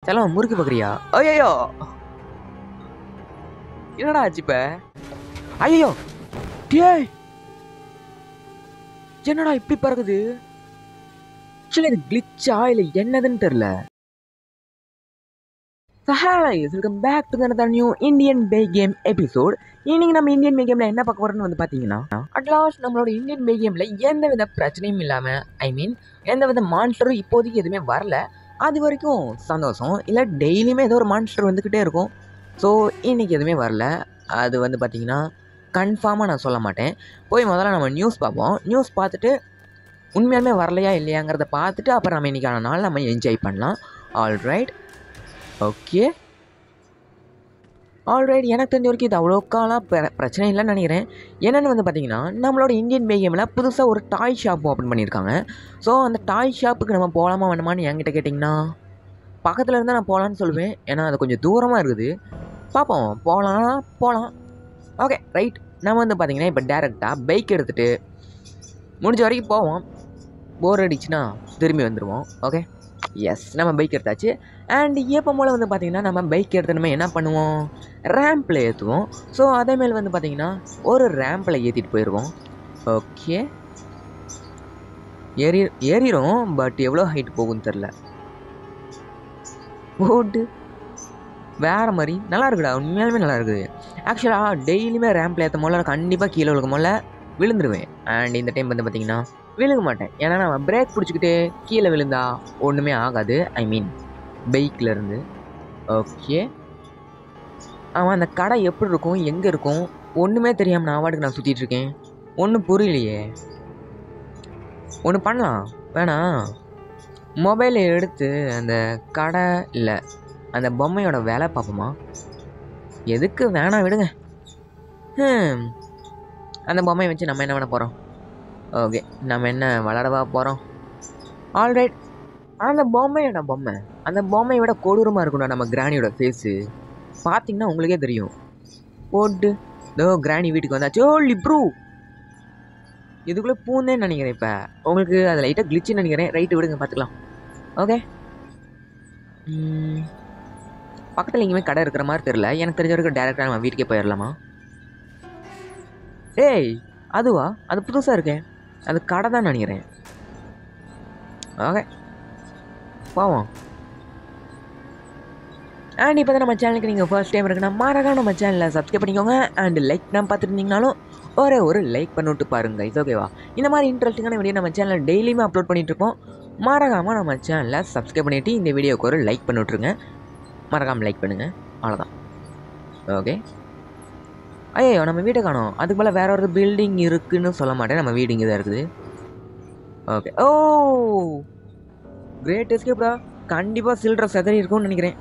செல்லம் முறுக்கு பார்க்குறியா ஐயோ என்னடா ஆச்சு இப்ப ஐயோ டேய் என்னடா இப்படி பறக்குது ஆக்சுவலி இது கிளிச்சா இல்லை என்னதுன்னு தெரில welcome back to another new Indian pay game episode இன்னைக்கு நம்ம இந்தியன் பே கேமில் என்ன பார்க்க போறோம்னு வந்து பார்த்தீங்கன்னா அட்லாஸ்ட் நம்மளோட இந்தியன் பே கேமில் எந்த வித பிரச்சனையும் இல்லாமல் ஐ மீன் எந்த வித மான்ஸ்டரும் இப்போதைக்கு எதுவுமே வரல அது வரைக்கும் சந்தோஷம் இல்லை டெய்லியுமே ஏதோ ஒரு மான்ஸ்டர் வந்துக்கிட்டே இருக்கும் ஸோ இன்னைக்கு எதுவுமே வரல அது வந்து பார்த்தீங்கன்னா கன்ஃபார்மாக நான் சொல்ல மாட்டேன் போய் முதல்ல நம்ம நியூஸ் பார்ப்போம் நியூஸ் பார்த்துட்டு உண்மையாலுமே வரலையா இல்லையாங்கிறத பார்த்துட்டு அப்புறம் நம்ம இன்றைக்கான நாள் நம்ம என்ஜாய் பண்ணலாம் ஆல்ரைட் ஓகே ஆல்ரைட் எனக்கு தெரிஞ்ச வரைக்கும் இது அவ்வளோக்காலாம் பிர- பிரச்சனை இல்லைன்னு நினைக்கிறேன் என்னென்னு வந்து பார்த்தீங்கன்னா நம்மளோட இந்தியன் பே கேமில் புதுசாக ஒரு டாய் ஷாப் ஓப்பன் பண்ணியிருக்காங்க ஸோ அந்த டாய் ஷாப்புக்கு நம்ம போகலாமா வேணுமான்னு என்கிட்ட கேட்டிங்கன்னா பக்கத்தில் இருந்தால் நான் போகலான்னு சொல்லுவேன் ஏன்னா அது கொஞ்சம் தூரமாக இருக்குது பார்ப்போம் போகலாம் போகலாம் ஓகே ரைட் நம்ம வந்து பார்த்தீங்கன்னா இப்போ டேரெக்டாக பைக் எடுத்துகிட்டு முடிஞ்ச வரைக்கும் போவோம் போர் அடிச்சுன்னா திரும்பி வந்துடுவோம் ஓகே எஸ் நம்ம பைக் எடுத்தாச்சு அண்ட் எப்போ போல் வந்து பார்த்தீங்கன்னா நம்ம பைக் எடுத்து நம்ம என்ன பண்ணுவோம் ரேம்பில் ஏற்றுவோம் ஸோ அதேமாரி வந்து பார்த்தீங்கன்னா ஒரு ரேம்பில் ஏற்றிட்டு போயிடுவோம் ஓகே ஏறி ஏறிடும் பட் எவ்வளோ ஹைட் போகும்னு தெரில போட்டு வேறு மாதிரி நல்லா இருக்குடா உண்மையாலுமே நல்லா இருக்குது ஆக்சுவலாக டெய்லியுமே ரேம்பில் ஏற்றும் போல கண்டிப்பாக கீழே விழுக்கும் போல விழுந்துருவேன் அண்ட் இந்த டைம் வந்து பார்த்தீங்கன்னா விழுக மாட்டேன் ஏன்னா நான் பிரேக் பிடிச்சிக்கிட்டு கீழே விழுந்தா ஒன்றுமே ஆகாது ஐ மீன் பைக்கில் இருந்து ஓகே அவன் அந்த கடை எப்படி இருக்கும் எங்கே இருக்கும் ஒன்றுமே தெரியாமல் நான் வாட்டுக்கு நான் சுற்றிட்டு இருக்கேன் ஒன்றும் புரியலையே ஒன்று பண்ணலாம் வேணாம் மொபைலை எடுத்து அந்த கடை இல்லை அந்த பொம்மையோட விலை பார்ப்போமா எதுக்கு வேணாம் விடுங்க ஹம். அந்த பொம்மையை வச்சு நம்ம என்ன பண்ண போகிறோம் ஓகே நம்ம என்ன வளரவா போகிறோம் ஆல்ரைட் அந்த பொம்மையோட பொம்மை அந்த பொம்மையை விட கொடூரமாக இருக்கணும் நம்ம கிராணியோட ஃபேஸு பார்த்தீங்கன்னா உங்களுக்கே தெரியும் போட்டு இதோ கிராணி வீட்டுக்கு வந்தாச்சு ஓ லிப்ரூ இதுக்குள்ளே பூந்தேன்னு நினைக்கிறேன் இப்போ உங்களுக்கு அது லைட்டாக கிளிச்சுன்னு நினைக்கிறேன் ரைட்டு விடுங்க பார்த்துக்கலாம் ஓகே பக்கத்தில் எங்கேயுமே கடை இருக்கிற மாதிரி தெரில எனக்கு தெரிஞ்ச வரைக்கும் டேரெக்டாக நம்ம வீட்டுக்கே போயிடலாமா ஏய் அதுவா அது புதுசாக இருக்கேன் அது கடை தான் நினைக்கிறேன் ஓகே போவோம் அண்ட் இப்போ தான் நம்ம சேனலுக்கு நீங்கள் ஃபர்ஸ்ட் டைம் இருக்குன்னா மறக்காம நம்ம சேனலில் சப்ஸ்கிரைப் பண்ணிக்கோங்க அண்ட் லைக் நான் பார்த்துருந்தீங்கனாலும் ஒரே ஒரு லைக் பண்ணிவிட்டு பாருங்க இது ஓகேவா இந்த மாதிரி இன்ட்ரெஸ்டிங்கான வீடியோ நம்ம சேனலில் டெய்லியுமே அப்லோட் பண்ணிட்டு இருக்கோம் மறக்காமல் நம்ம சேனலை சப்ஸ்கிரைப் பண்ணிவிட்டு இந்த வீடியோக்கு ஒரு லைக் பண்ணி விட்ருங்க மறக்காமல் லைக் பண்ணுங்கள் அவ்வளோதான் ஓகே ஐயோ நம்ம வீட்டை காணோம் அதுக்கு மேலே வேற ஒரு பில்டிங் இருக்குன்னு சொல்ல மாட்டேன் நம்ம வீடு இங்கே தான் இருக்குது ஓகே ஓ கிரேட் எஸ்கேப்டா கண்டிப்பாக சில்லற செதறி இருக்கும்னு நினைக்கிறேன்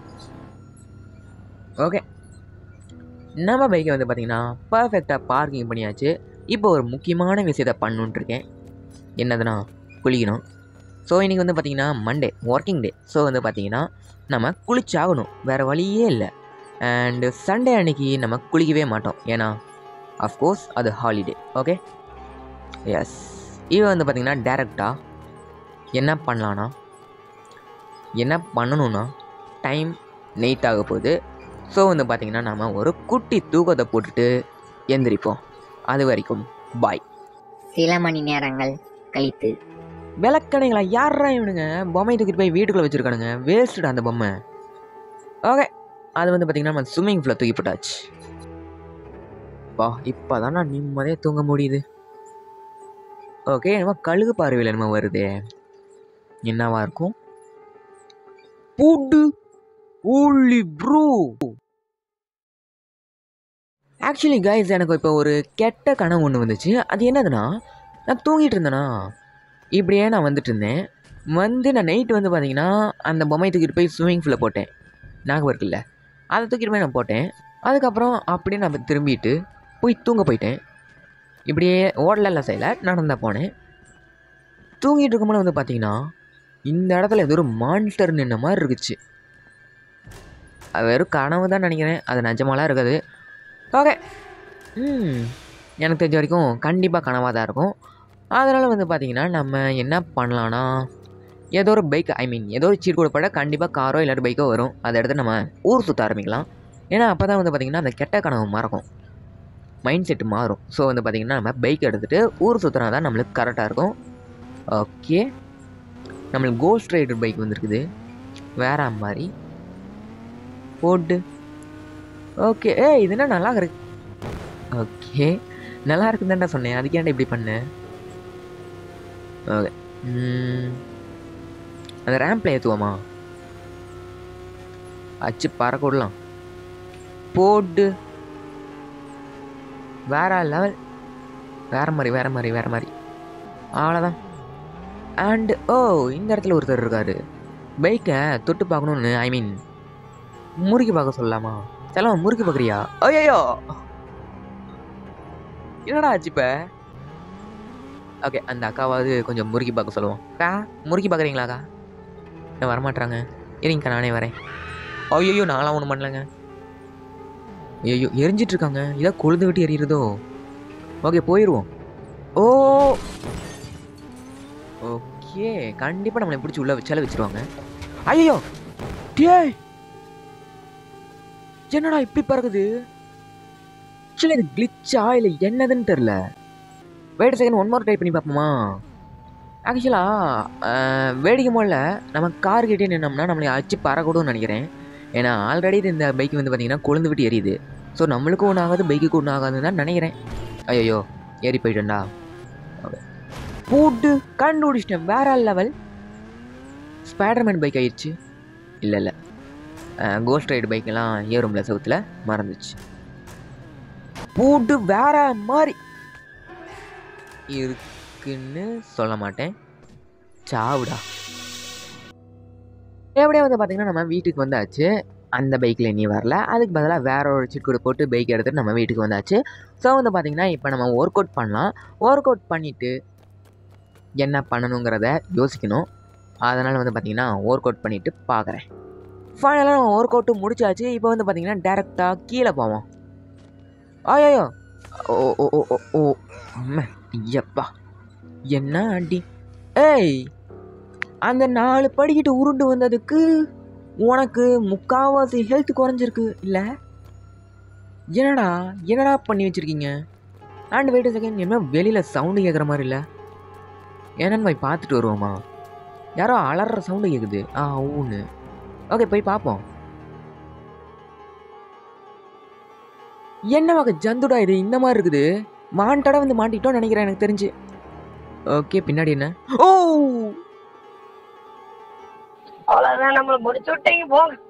ஓகே நம்ம பைக்கை வந்து பார்த்தீங்கன்னா பர்ஃபெக்டாக பார்க்கிங் பண்ணியாச்சு இப்போ ஒரு முக்கியமான விஷயத்த பண்ணணுன்ட்டு இருக்கேன் என்னதுன்னா குளிக்கணும் ஸோ இன்றைக்கி வந்து பார்த்தீங்கன்னா மண்டே ஒர்க்கிங் டே ஸோ வந்து பார்த்தீங்கன்னா நம்ம குளிச்சாகணும் வேறு வழியே இல்லை அண்டு சண்டே அன்னைக்கு நம்ம குளிக்கவே மாட்டோம் ஏன்னா அஃப்கோர்ஸ் அது ஹாலிடே ஓகே எஸ் இவன் வந்து பார்த்திங்கன்னா டேரெக்டாக என்ன பண்ணலான்னா என்ன பண்ணணும்னா டைம் நெய்ட் ஆக போகுது ஸோ வந்து பார்த்திங்கன்னா நம்ம ஒரு குட்டி தூக்கத்தை போட்டுட்டு எந்திரிப்போம் அது வரைக்கும் பாய் சில மணி நேரங்கள் கழித்து விளக்கணைங்களா யாரா இவனுங்க பொம்மை தூக்கிட்டு போய் வீட்டுக்குள்ளே வச்சுருக்கானுங்க வேஸ்ட்டுடா அந்த பொம்மை ஓகே அது வந்து பார்த்திங்கன்னா நம்ம ஸ்விம்மிங் ஃபூலில் தூக்கி போட்டாச்சு பா இப்போ தான் நான் நிம்மதியாக தூங்க முடியுது ஓகே என்னமோ கழுகு பார்வையில் என்னமோ வருதே என்னவா இருக்கும் பூண்டு ஊழி ப்ரூ ஆக்சுவலி கைஸ் எனக்கு இப்போ ஒரு கெட்ட கனவு ஒன்று வந்துச்சு அது என்னதுன்னா நான் தூங்கிட்டு இருந்தேனா இப்படியே நான் வந்துட்டு இருந்தேன் வந்து நான் நைட்டு வந்து பார்த்தீங்கன்னா அந்த பொம்மை தூக்கிட்டு போய் ஸ்விம்மிங் ஃபூலில் போட்டேன் ஞாபகம் இருக்குல்ல அதை தூக்கிட்டு போய் நான் போட்டேன் அதுக்கப்புறம் அப்படியே நான் திரும்பிட்டு போய் தூங்க போயிட்டேன் இப்படியே ஓடலாம் செய்யல நடந்தா போனேன் தூங்கிட்டு இருக்கும்போது வந்து பார்த்தீங்கன்னா இந்த இடத்துல ஏதோ ஒரு மான்ஸ்டர் நின்ன மாதிரி இருந்துச்சு அது வெறும் கனவு தான் நினைக்கிறேன் அது நிஜமாலாம் இருக்காது ஓகே ம் எனக்கு தெரிஞ்ச வரைக்கும் கண்டிப்பாக கனவாக தான் இருக்கும் அதனால் வந்து பார்த்திங்கன்னா நம்ம என்ன பண்ணலான்னா ஏதோ ஒரு பைக் ஐ மீன் ஏதோ ஒரு சீட் கொடுப்பட கண்டிப்பாக காரோ இல்லாட்டி பைக்கோ வரும் அதை எடுத்து நம்ம ஊர் சுற்ற ஆரம்பிக்கலாம் ஏன்னா அப்போ தான் வந்து பார்த்திங்கன்னா அந்த கெட்ட கனவு மறக்கும் மைண்ட் செட் மாறும் ஸோ வந்து பார்த்திங்கன்னா நம்ம பைக் எடுத்துகிட்டு ஊர் சுற்றினா தான் நம்மளுக்கு கரெக்டாக இருக்கும் ஓகே நம்மளுக்கு கோஸ்ட் ரைடர் பைக் வந்திருக்குது வேற மாதிரி போட்டு ஓகே ஏ இது என்ன நல்லா இருக்கு ஓகே நல்லா இருக்குதான்டா சொன்னேன் அதுக்கேன்டா இப்படி பண்ணேன் ஓகே அந்த ரேம்பில் ஏற்றுவோமா அச்சு பறக்க விடலாம் போட்டு வேற லெவல் வேற மாதிரி வேற மாதிரி வேற மாதிரி அவ்வளோதான் அண்டு ஓ இந்த இடத்துல ஒருத்தர் இருக்காரு பைக்கை தொட்டு பார்க்கணுன்னு ஐ மீன் முறுக்கி பார்க்க சொல்லலாமா செலவன் முறுக்கி பார்க்குறியா ஐயோ என்னடா ஆச்சு இப்போ ஓகே அந்த அக்காவாவது கொஞ்சம் முறுக்கி பார்க்க சொல்லுவோம் அக்கா முறுக்கி பார்க்குறீங்களாக்கா நான் வரமாட்றாங்க இருங்கக்கா நானே வரேன் ஐயோ நான்லாம் ஒன்றும் பண்ணலங்க ஐயோ எரிஞ்சிட்டு இருக்காங்க இதாக கொழுந்து விட்டு எரியுறதோ ஓகே போயிடுவோம் ஓ ஓகே கண்டிப்பாக நம்மளை பிடிச்சி உள்ள வச்சால வச்சிருவாங்க ஐயோ டேய் என்னடா இப்படி பறக்குது ஆக்சுவலி இது கிளிச்சா இல்லை என்னதுன்னு தெரில wait second one mark try பண்ணி பார்ப்போமா ஆக்சுவலாக வேடிக்கை முதல்ல நம்ம கார் கிட்டே நின்னோம்னா நம்மளை அச்சு பறக்கூடும்னு நினைக்கிறேன் ஏன்னா ஆல்ரெடி இந்த பைக் வந்து பார்த்தீங்கன்னா கொழுந்து விட்டு எரியுது ஸோ நம்மளுக்கும் ஒன்றும் ஆகாது பைக்குக்கு ஒன்றும் ஆகாதுன்னு தான் நினைக்கிறேன் ஐயோ ஏறி போயிட்டேன்டா போட்டு கண்டுபிடிச்சிட்டேன் வேற லெவல் ஸ்பைடர்மேன் பைக் ஆயிடுச்சு இல்லை இல்லை கோஸ்ட் ரைடு பைக்கெல்லாம் ஏறும்ல சவுத்தில் மறந்துச்சு போட்டு வேற மாதிரி இருக்குன்னு சொல்ல மாட்டேன் சாவுடா எப்படியே வந்து பார்த்தீங்கன்னா நம்ம வீட்டுக்கு வந்தாச்சு அந்த பைக்கில் நீ வரல அதுக்கு பதிலாக வேற ஒரு சிட்கூட போட்டு பைக் எடுத்துகிட்டு நம்ம வீட்டுக்கு வந்தாச்சு ஸோ வந்து பார்த்தீங்கன்னா இப்போ நம்ம ஒர்க் அவுட் பண்ணலாம் ஒர்க் அவுட் பண்ணிவிட்டு என்ன பண்ணணுங்கிறத யோசிக்கணும் அதனால் வந்து பார்த்தீங்கன்னா ஒர்க் அவுட் பண்ணிவிட்டு பார்க்குறேன் ஃபைனலாக நம்ம ஒர்க் அவுட்டு முடிச்சாச்சு இப்போ வந்து பார்த்தீங்கன்னா டேரெக்டாக கீழே போவோம் ஐயோ ஓ ஓ ஓ ஓ ஓ அம்மா ஐயப்பா என்ன அடி ஏய் அந்த நாலு படிக்கிட்டு உருண்டு வந்ததுக்கு உனக்கு முக்காவாசி ஹெல்த் குறைஞ்சிருக்கு இல்லை என்னடா என்னடா பண்ணி வச்சிருக்கீங்க அண்ட் வெயிட் செகண்ட் என்ன வெளியில் சவுண்டு கேட்குற மாதிரி இல்லை என்னன்னு போய் பார்த்துட்டு வருவோமா யாரோ அலற சவுண்டு கேட்குது ஆ ஊன்னு ஓகே போய் பார்ப்போம் என்ன வகை ஜந்துடா இது இந்த மாதிரி இருக்குது மான்டடா வந்து மாட்டிட்டோம்னு நினைக்கிறேன் எனக்கு தெரிஞ்சு ஓகே பின்னாடி என்ன ஓ அவ்வளவுதான் நம்மள முடிச்சு விட்டீங்க போங்க